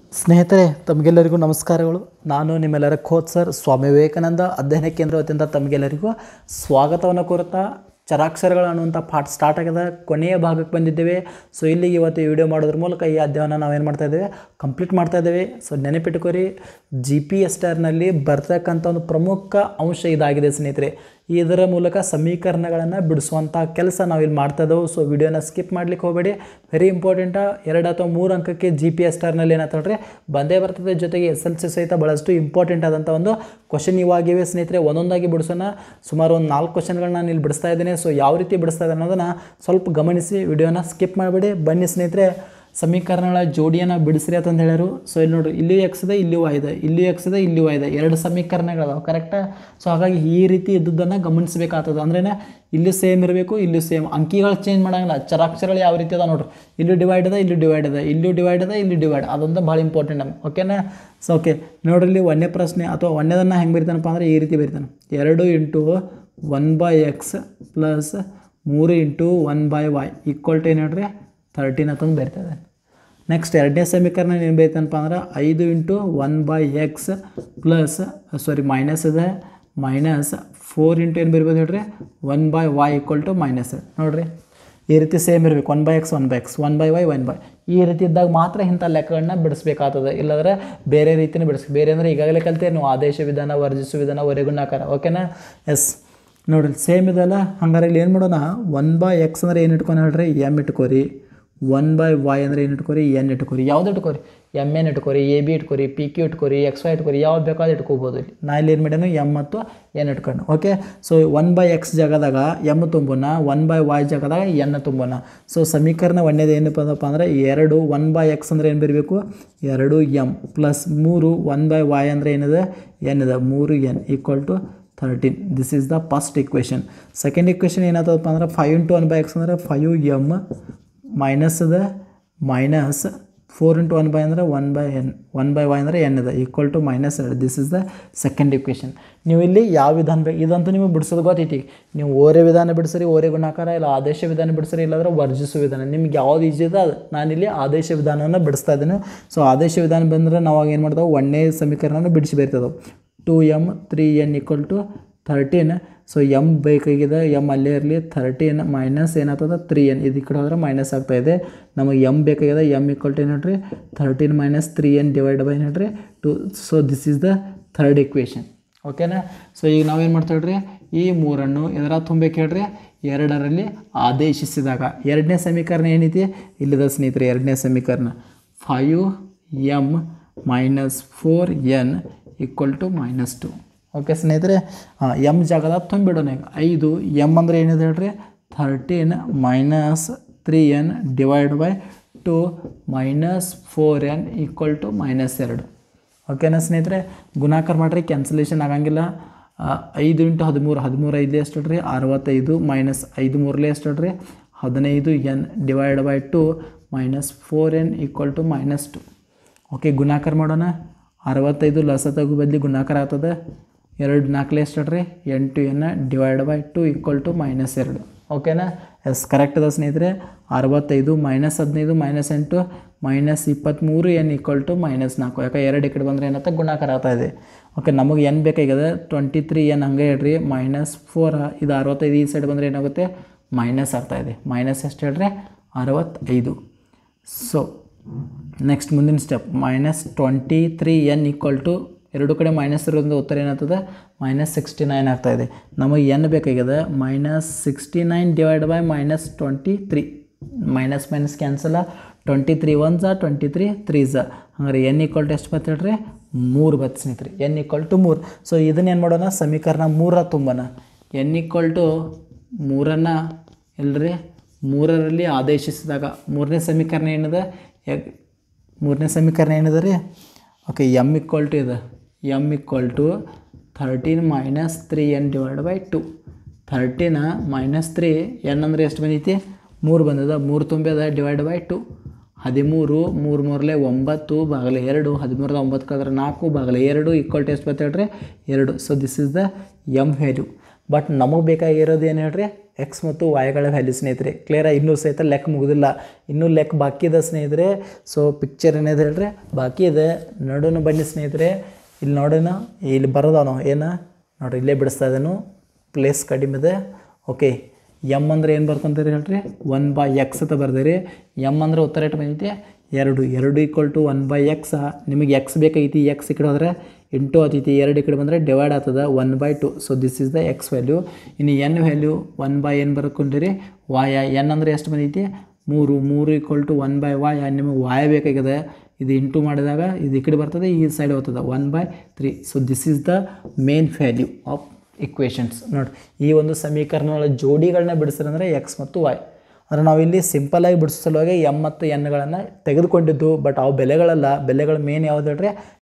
ಸ್ನೇಹಿತರೆ ತಮಗೆಲ್ಲರಿಗೂ ನಮಸ್ಕಾರಗಳು ನಾನು ನಿಮ್ಮೆಲ್ಲರ ಖೋತ್ ಸರ್ ಸ್ವಾಮಿ ವಿವೇಕಾನಂದ ಅಧ್ಯಯನ ಕೇಂದ್ರ ವತಿಯಿಂದ ತಮಗೆಲ್ಲರಿಗೂ ಸ್ವಾಗತವನ್ನು ಕೋರುತ್ತಾ ಚರಾಕ್ಷರಗಳು ಅನ್ನುವಂಥ ಪಾಠ ಸ್ಟಾರ್ಟ್ ಆಗಿದೆ ಕೊನೆಯ ಭಾಗಕ್ಕೆ ಬಂದಿದ್ದೇವೆ ಸೊ ಇಲ್ಲಿಗೆ ಇವತ್ತು ವಿಡಿಯೋ ಮಾಡೋದ್ರ ಮೂಲಕ ಈ ಅಧ್ಯಯನ ನಾವೇನು ಮಾಡ್ತಾ ಇದ್ದೇವೆ ಕಂಪ್ಲೀಟ್ ಮಾಡ್ತಾ ಇದ್ದೇವೆ ಸೊ ನೆನಪಿಟ್ಟುಕೊರಿ ಜಿ ಪಿ ಎಸ್ ಟಾರ್ನಲ್ಲಿ ಬರ್ತಕ್ಕಂಥ ಒಂದು ಪ್ರಮುಖ ಅಂಶ ಇದಾಗಿದೆ ಸ್ನೇಹಿತರೆ ಇದರ ಮೂಲಕ ಸಮೀಕರಣಗಳನ್ನು ಬಿಡಿಸುವಂಥ ಕೆಲಸ ನಾವಿಲ್ಲಿ ಮಾಡ್ತಾ ಇದ್ದೇವೆ ಸೊ ವಿಡಿಯೋನ ಸ್ಕಿಪ್ ಮಾಡ್ಲಿಕ್ಕೆ ಹೋಗಬೇಡಿ ವೆರಿ ಇಂಪಾರ್ಟೆಂಟ ಎರಡು ಅಥವಾ ಮೂರು ಅಂಕಕ್ಕೆ ಜಿ ಪಿ ಎಸ್ ಟಾರ್ನಲ್ಲಿ ಏನಾಗ್ತಲ್ರಿ ಬಂದೇ ಬರ್ತದೆ ಜೊತೆಗೆ ಎಸ್ ಎಲ್ ಸಿ ಸಹಿತ ಭಾಳಷ್ಟು ಇಂಪಾರ್ಟೆಂಟ್ ಆದಂಥ ಒಂದು ಕ್ವಶನ್ ಇವಾಗಿವೆ ಸ್ನೇಹಿತರೆ ಒಂದೊಂದಾಗಿ ಬಿಡಿಸೋಣ ಸುಮಾರು ಒಂದು ನಾಲ್ಕು ಕ್ವಶನ್ಗಳನ್ನ ನಾನು ಇಲ್ಲಿ ಬಿಡಿಸ್ತಾ ಇದ್ದೀನಿ ಸೊ ಯಾವ ರೀತಿ ಬಿಡಿಸ್ತಾ ಇದ್ದೀನಿ ಅನ್ನೋದನ್ನು ಸ್ವಲ್ಪ ಗಮನಿಸಿ ವಿಡಿಯೋನ ಸ್ಕಿಪ್ ಮಾಡಬೇಡಿ ಬನ್ನಿ ಸ್ನೇಹಿತರೆ ಸಮೀಕರಣಗಳ ಜೋಡಿಯನ್ನು ಬಿಡಿಸ್ರಿ ಅಂತಂದು ಹೇಳ್ಯಾರು ಸೊ ಇಲ್ಲಿ ನೋಡ್ರಿ ಇಲ್ಲಿ ಎಕ್ಸ್ ಇದೆ ಇಲ್ಲಿ ವೈ ಇದೆ ಇಲ್ಲಿ ಎಕ್ಸ್ ಇದೆ ಇಲ್ಲಿ ವೈ ಇದೆ ಎರಡು ಸಮೀಕರಣಗಳದಾವೆ ಕರೆಕ್ಟಾ ಸೊ ಹಾಗಾಗಿ ಈ ರೀತಿ ಇದ್ದದ್ದನ್ನು ಗಮನಿಸಬೇಕಾಗ್ತದೆ ಅಂದ್ರೆ ಇಲ್ಲಿ ಸೇಮ್ ಇರಬೇಕು ಇಲ್ಲಿ ಸೇಮ್ ಅಂಕಿಗಳು ಚೇಂಜ್ ಮಾಡಂಗಿಲ್ಲ ಚರಾಕ್ಷರಗಳು ಯಾವ ರೀತಿ ಅದ ನೋಡ್ರಿ ಇಲ್ಲಿ ಡಿವೈಡ್ ಇದೆ ಇಲ್ಲಿ ಡಿವೈಡ್ ಇದೆ ಇಲ್ಲಿ ಡಿವೈಡ್ ಇದೆ ಇಲ್ಲಿ ಡಿವೈಡ್ ಅದೊಂದು ಭಾಳ ಇಂಪಾರ್ಟೆಂಟ್ ನಮ್ಗೆ ಓಕೆನಾ ಸೊ ಓಕೆ ನೋಡ್ರಿ ಇಲ್ಲಿ ಒಂದನೇ ಪ್ರಶ್ನೆ ಅಥವಾ ಒಂದನೇದನ್ನು ಹೆಂಗೆ ಬರಿತಾನಪ್ಪ ಅಂದರೆ ಈ ರೀತಿ ಬರಿತಾನೆ ಎರಡು into one by X plus ಮೂರು into one by Y equal to ಏನು ಹೇಳ್ರಿ ತರ್ಟೀನ್ ಅಂತಂದು ಬರಿತದೆ ನೆಕ್ಸ್ಟ್ ಎರಡನೇ ಸಮೀಕರಣ ಏನು ಬೈತನಪ್ಪ ಅಂದ್ರೆ ಐದು into one by X plus sorry minus ಇದೆ ಮೈನಸ್ ಫೋರ್ ಇಂಟು ಏನು ಬರಿಬೋದು ಹೇಳ್ರಿ one by Y equal to minus ನೋಡಿರಿ ಈ ರೀತಿ ಸೇಮ್ ಇರಬೇಕು one by X one by X one by Y one by ಈ ರೀತಿ ಇದ್ದಾಗ ಮಾತ್ರ ಇಂಥ ಲೆಕ್ಕಗಳನ್ನ ಬಿಡಿಸ್ಬೇಕಾಗ್ತದೆ ಇಲ್ಲಾಂದ್ರೆ ಬೇರೆ ರೀತಿನೇ ಬಿಡಿಸ್ ಬೇರೆ ಅಂದರೆ ಈಗಾಗಲೇ ಕಲ್ತೇ ನೀವು ಆದೇಶ ವಿಧಾನ ವರ್ಜಿಸು ವಿಧಾನ ವರೆಗುಣಾಕಾರ ಓಕೆನಾ ಎಸ್ ನೋಡಿರಿ ಸೇಮ್ ಇದಲ್ಲ ಹಂಗಾರೆ ಇಲ್ಲಿ ಏನು ಮಾಡೋಣ ಒನ್ ಬೈ ಎಕ್ಸ್ ಅಂದರೆ ಏನು ಇಟ್ಕೊಂಡು ಹೇಳ್ರಿ ಎಮ್ ಇಟ್ಕೋರಿ ಒನ್ ಬೈ ವೈ ಅಂದರೆ ಏನು ಇಟ್ಕೋರಿ ಎನ್ ಇಟ್ಕೋರಿ ಯಾವ್ದು ಇಟ್ಕೋರಿ ಎಮ್ ಎನ್ ಇಟ್ಕೋರಿ ಎ ಬಿ ಇಟ್ಕೋರಿ ಪಿ ಕ್ಯೂ ಇಟ್ಕೋರಿ ಎಕ್ಸ್ ವೈ ಇಟ್ಕೋರಿ ಯಾವ್ದು ಬೇಕಾದ್ರೆ ಇಟ್ಕೋಬೋದು ಇಲ್ಲಿ ನಾ ಇಲ್ಲಿ ಏನು ಮಾಡ್ಯಾನು ಎಮ್ ಮತ್ತು ಎನ್ ಇಟ್ಕೊಂಡು okay so one by X ಜಾಗದಾಗ ಎಮ್ ತುಂಬೋಣ ಒನ್ ಬೈ ವೈ ಜಾಗದಾಗ ಎನ್ ತುಂಬೋಣ ಸೊ ಸಮೀಕರಣ ಒಂದೇದು ಏನಪ್ಪ ಅಂದಪ್ಪ ಅಂದರೆ ಎರಡು ಒನ್ ಬೈ ಎಕ್ಸ್ ಅಂದರೆ ಏನು ಬರಬೇಕು ಎರಡು ಎಮ್ ಪ್ಲಸ್ ಮೂರು ಒನ್ ಬೈ ವೈ ಅಂದರೆ ಏನಿದೆ ಎನ್ ಇದೆ ಮೂರು N equal to thirteen this is the first equation second equation ಏನಾಗ್ತದಪ್ಪ ಅಂದ್ರೆ five into one by X ಅಂದರೆ ಫೈವ್ ಎಮ್ ಮೈನಸ್ ಇದೆ minus four into one by ಅಂದರೆ one by N one by Y ಅಂದರೆ N ಇದೆ equal to minus ಎರಡು this is the second equation ನೀವು ಇಲ್ಲಿ ಯಾವ ವಿಧಾನ ಬೇಕು ಇದಂತೂ ನಿಮಗೆ ಬಿಡಿಸೋದು ಗೊತ್ತೈತಿ ನೀವು ಓರೆ ವಿಧಾನ ಬಿಡಿಸ್ರಿ ಓರೆ ಗುಣಾಕಾರ ಇಲ್ಲ ಆದೇಶ ವಿಧಾನ ಬಿಡಿಸ್ರಿ ಇಲ್ಲಾಂದ್ರೆ ವರ್ಜಿಸು ವಿಧಾನ ನಿಮ್ಗೆ ಯಾವ್ದು ಈಜಿ ಇದೆ ಅದು ನಾನಿಲ್ಲಿ ಆದೇಶ ವಿಧಾನವನ್ನು ಬಿಡಿಸ್ತಾ ಇದ್ದೀನಿ ಸೊ ಆದೇಶ ವಿಧಾನ ಬಂದರೆ ನಾವು ಏನು ಮಾಡ್ತಾವೆ ಒಂದೇ ಸಮೀಕರಣನ ಬಿಡಿಸಿ ಬರ್ತದೆ two M three N equal to thirteen so M ಬೇಕಾಗಿದೆ ಎಮ್ ಅಲ್ಲೇ ಇರಲಿ ಥರ್ಟೀನ್ ಮೈನಸ್ ಏನಾಗ್ತದೆ ತ್ರೀ ಎನ್ ಇದು ಈ ಕಡೆ ಹೋದ್ರೆ ಮೈನಸ್ ಆಗ್ತಾಯಿದೆ ನಮಗೆ ಎಮ್ ಬೇಕಾಗಿದೆ ಎಮ್ ಈಕ್ವಲ್ ಟು ಏನು ಹೇಳ್ರಿ thirteen minus three N divide by ಏನು ಹೇಳ್ರಿ two so this is the third equation ಓಕೆನಾ ಸೊ ಈಗ ನಾವೇನು ಮಾಡ್ತಾ ಹೇಳ್ರಿ ಈ ಮೂರನ್ನು ಎದರ ತುಂಬಬೇಕು ಹೇಳ್ರಿ ಎರಡರಲ್ಲಿ ಆದೇಶಿಸಿದಾಗ ಎರಡನೇ ಸಮೀಕರಣ ಏನೈತಿ ಇಲ್ಲಿದೆ ಸ್ನೇಹಿತರೆ ಎರಡನೇ ಸಮೀಕರಣ five M minus four N equal to minus two okay ಸ್ನೇಹಿತರೆ ಎಮ್ ಜಾಗದ ತುಂಬಿಡೋಣ ಈಗ ಐದು ಎಮ್ ಅಂದರೆ ಏನಿದೆ ಹೇಳ್ರಿ thirteen minus three N divide by two minus four N equal to minus ಎರಡು ಓಕೆನಾ ಸ್ನೇಹಿತರೆ ಗುಣಾಕಾರ ಮಾಡಿರಿ ಕ್ಯಾನ್ಸಲೇಷನ್ ಆಗಂಗಿಲ್ಲ ಆ, ಐದು ಇಂಟು ಹದಿಮೂರು ಹದಿಮೂರು ಐದು ಎಷ್ಟು ರೀ ಅರವತ್ತೈದು ಮೈನಸ್ ಐದು ಮೂರಲೇ ಎಷ್ಟು ರೀ ಹದಿನೈದು N divide by two minus four N equal to minus two okay ಗುಣಾಕಾರ ಮಾಡೋಣ ಅರವತ್ತೈದು ಲಸ ತಗೋ ಬದಲಿ ಗುಣಾಕಾರ ಆಗ್ತದೆ ಎರಡು ನಾಲ್ಕಲೇ ಎಷ್ಟು ರೀ ಎಂಟು N divide by two equal to minus ಎರಡು ಓಕೆನಾ ಎಸ್ ಕರೆಕ್ಟ್ ಅದ ಸ್ನೇಹಿತರೆ ಅರವತ್ತೈದು ಮೈನಸ್ ಹದಿನೈದು ಮೈನಸ್ ಎಂಟು ಮೈನಸ್ ಇಪ್ಪತ್ತ್ಮೂರು ಎನ್ ಈಕ್ವಲ್ ಟು ಮೈನಸ್ ನಾಲ್ಕು ಯಾಕೆ ಎರಡು ಈ ಕಡೆ ಬಂದರೆ ಏನಂತ ಗುಣಾಕಾರ ಆಗ್ತಾ ಇದೆ ಓಕೆ ನಮಗೆ ಎನ್ ಬೇಕಾಗಿದೆ ಟ್ವೆಂಟಿ ತ್ರೀ ಎನ್ ಹಂಗೆ ಹೇಳ್ರಿ ಮೈನಸ್ ಫೋರ್ ಇದು ಅರವತ್ತೈದು ಈ ಸೈಡ್ ಬಂದರೆ ಏನಾಗುತ್ತೆ ಮೈನಸ್ ಆಗ್ತಾ ಇದೆ ಮೈನಸ್ ಎಷ್ಟು ಹೇಳ್ರಿ ಅರವತ್ತೈದು ಸೊ ನೆಕ್ಸ್ಟ್ ಮುಂದಿನ step minus twenty three N equal to ಎರಡು ಕಡೆ ಮೈನಸ್ ಇರೋದ್ರಿಂದ ಉತ್ತರ ಏನಾಗ್ತದೆ ಮೈನಸ್ ಸಿಕ್ಸ್ಟಿ ನೈನ್ ಆಗ್ತಾಯಿದೆ ನಮಗೆ ಎನ್ ಬೇಕಾಗಿದೆ minus sixty nine divide by minus twenty three minus minus ಕ್ಯಾನ್ಸಲ ಟ್ವೆಂಟಿ ತ್ರೀ ಒನ್ ಝಾ ಟ್ವೆಂಟಿ ತ್ರೀ ತ್ರೀ ಝಾ ಹಂಗಾರೆ ಎನ್ ಈಕ್ವಲ್ ಟು ಎಷ್ಟು ಬತ್ತು ಹೇಳ್ರಿ ಮೂರು ಬತ್ತು ಸ್ನೇಹಿತರೆ ಎನ್ ಈಕ್ವಲ್ ಟು ಮೂರು ಸೊ ಇದನ್ನ ಏನು ಮಾಡೋಣ ಸಮೀಕರಣ ಮೂರ ತುಂಬೋಣ ಎನ್ ಈಕ್ವಲ್ ಟು ಮೂರನ್ನು ಎಲ್ರಿ ಮೂರರಲ್ಲಿ ಆದೇಶಿಸಿದಾಗ ಮೂರನೇ ಸಮೀಕರಣ ಏನಿದೆ ಎಗ್- ಮೂರನೇ ಸಮೀಕರಣ ಏನಿದೆ ರೀ ಓಕೆ ಎಮ್ ಈಕ್ವಲ್ ಟು ಇದೆ M equal to thirteen minus three N divide by two thirteen minus three N ಅಂದರೆ ಎಷ್ಟು ಬಂದೈತಿ ಮೂರು ಬಂದದ ಮೂರು ತುಂಬ್ಯದ ಡಿವೈಡ್ ಬೈ ಟು ಹದಿಮೂರು ಮೂರು ಮೂರಲೆ ಒಂಬತ್ತು ಬಾಗಲೆ ಎರಡು ಹದಿಮೂರದ ಒಂಬತ್ತು ಕಳೆದ್ರೆ ನಾಲ್ಕು ಬಾಗಲೆ ಎರಡು ಈಕ್ವಲ್ ಟು ಎಷ್ಟು ಬರ್ತೇಳ್ರಿ ಎರಡು so this is the M value but ನಮಗೆ ಬೇಕಾಗಿರೋದು ಏನು ಹೇಳ್ರಿ ಎಕ್ಸ್ ಮತ್ತು ವಾಯ್ಗಳ ವ್ಯಾಲ್ಯೂ ಸ್ನೇಹಿತರೆ ಕ್ಲಿಯರ ಇನ್ನೂ ಸಹಿತ ಲೆಕ್ಕ ಮುಗಿದಿಲ್ಲ ಇನ್ನೂ ಲೆಕ್ಕ ಬಾಕಿ ಇದೆ ಸ್ನೇಹಿತರೆ ಸೊ ಪಿಕ್ಚರ್ ಏನಿದೆ ಹೇಳ್ರಿ ಬಾಕಿ ಇದೆ ನೋಡೋಣ ಬನ್ನಿ ಸ್ನೇಹಿತರೆ ಇಲ್ಲಿ ನೋಡೋಣ ಇಲ್ಲಿ ಬರೋದವನು ಏನು ನೋಡ್ರಿ ಇಲ್ಲೇ ಬಿಡಿಸ್ತಾ ಇದ್ದೇನು ಪ್ಲೇಸ್ ಕಡಿಮೆ ಇದೆ ಓಕೆ ಎಮ್ ಅಂದರೆ ಏನು ಬರ್ಕೊಂತೀರಿ ಹೇಳ್ರಿ ಒನ್ ಬೈ ಎಕ್ಸ್ ಅಂತ ಬರ್ದಿರಿ ಎಮ್ ಅಂದರೆ ಉತ್ತರ ಎಷ್ಟು ಬಂದೈತಿ ಎರಡು ಎರಡು equal to one by X ನಿಮಗೆ ಎಕ್ಸ್ ಬೇಕಾಗೈತಿ ಎಕ್ಸ್ ಈ ಕಡೆ ಹೋದರೆ ಇಂಟು ಆತೈತಿ ಎರಡು ಈ ಕಡೆ ಬಂದರೆ ಡಿವೈಡ್ ಆಗ್ತದೆ one by two so this is the X value ಇನ್ನು ಎನ್ ವ್ಯಾಲ್ಯೂ ಒನ್ ಬೈ ಏನು ಬರ್ಕೊಂಡಿರಿ ವಾಯ ಎನ್ ಅಂದರೆ ಎಷ್ಟು ಬಂದೈತಿ ಮೂರು ಮೂರು equal to one by Y ನಿಮಗೆ ವಾಯ ಬೇಕಾಗಿದೆ ಇದು ಇಂಟು ಮಾಡಿದಾಗ ಇದು ಈ ಕಡೆ ಬರ್ತದೆ ಈ ಸೈಡ್ ಹೋಗ್ತದೆ one by three so this is the main value of equations ನೋಡಿ ಈ ಒಂದು ಸಮೀಕರಣಗಳ ಜೋಡಿಗಳನ್ನ ಬಿಡಿಸಿದ್ರೆ ಎಕ್ಸ್ ಮತ್ತು ವಾಯ್ ಅಂದರೆ ನಾವಿಲ್ಲಿ ಸಿಂಪಲಾಗಿ ಬಿಡಿಸೋ ಸಲುವಾಗಿ ಎಮ್ ಮತ್ತು ಎನ್ಗಳನ್ನು ತೆಗೆದುಕೊಂಡಿದ್ದು ಬಟ್ ಅವು ಬೆಲೆಗಳಲ್ಲ ಬೆಲೆಗಳ ಮೇನ್ ಯಾವ್ದು ಹೇಳ್ರಿ